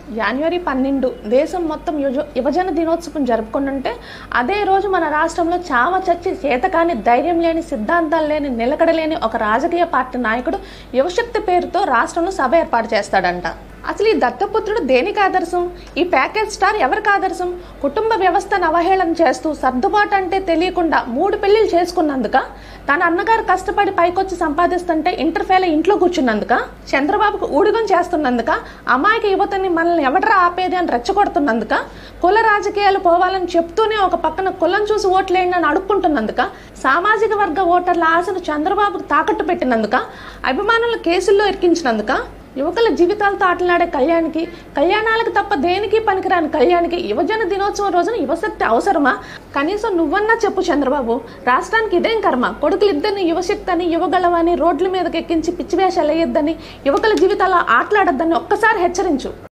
జనవరి పన్నెండు దేశం మొత్తం యుజ యువజన దినోత్సవం జరుపుకుంటుంటే అదే రోజు మన రాష్ట్రంలో చావ చచ్చి చేతకాని ధైర్యం లేని సిద్ధాంతాలు లేని నిలకడలేని ఒక రాజకీయ పార్టీ నాయకుడు యువశక్తి పేరుతో రాష్ట్రంలో సభ ఏర్పాటు చేస్తాడంట అసలు ఈ దత్తపుత్రుడు దేనికి ఆదర్శం ఈ ప్యాకేజ్ స్టార్ ఎవరికి ఆదర్శం కుటుంబ వ్యవస్థను అవహేళన చేస్తూ సర్దుబాటు అంటే తెలియకుండా మూడు పెళ్లిళ్ళు చేసుకున్నందుక తన అన్నగారు కష్టపడి పైకొచ్చి సంపాదిస్తుంటే ఇంటర్ ఫెయిల్ ఇంట్లో కూర్చున్నందుక చంద్రబాబుకు ఊడిగం చేస్తున్నందుక అమాయక యువతని మనల్ని ఎవడరా ఆపేది అని రెచ్చగొడుతున్నందుక కుల రాజకీయాలు పోవాలని చెప్తూనే ఒక పక్కన కులం చూసి ఓట్లేయండి అని అడుక్కుంటున్నందుక సామాజిక వర్గ ఓటర్ల ఆశను చంద్రబాబుకు తాకట్టు పెట్టినందుక అభిమానులు కేసుల్లో ఇరికించినందుక యువకుల జీవితాలతో ఆటలాడే కళ్యాణ్కి కళ్యాణాలకు తప్ప దేనికి పనికిరాని కళ్యాణ్కి యువజన దినోత్సవం రోజున యువశక్తి అవసరమా కనీసం నువ్వన్నా చెప్పు చంద్రబాబు రాష్ట్రానికి ఇదేం కర్మ కొడుకులు ఇద్దరిని యువశక్తి అని యువగలవని రోడ్ల మీదకి ఎక్కించి పిచ్చివేషాలు వేయొద్దని యువకుల జీవితాల్లో ఆటలాడొద్దని ఒక్కసారి హెచ్చరించు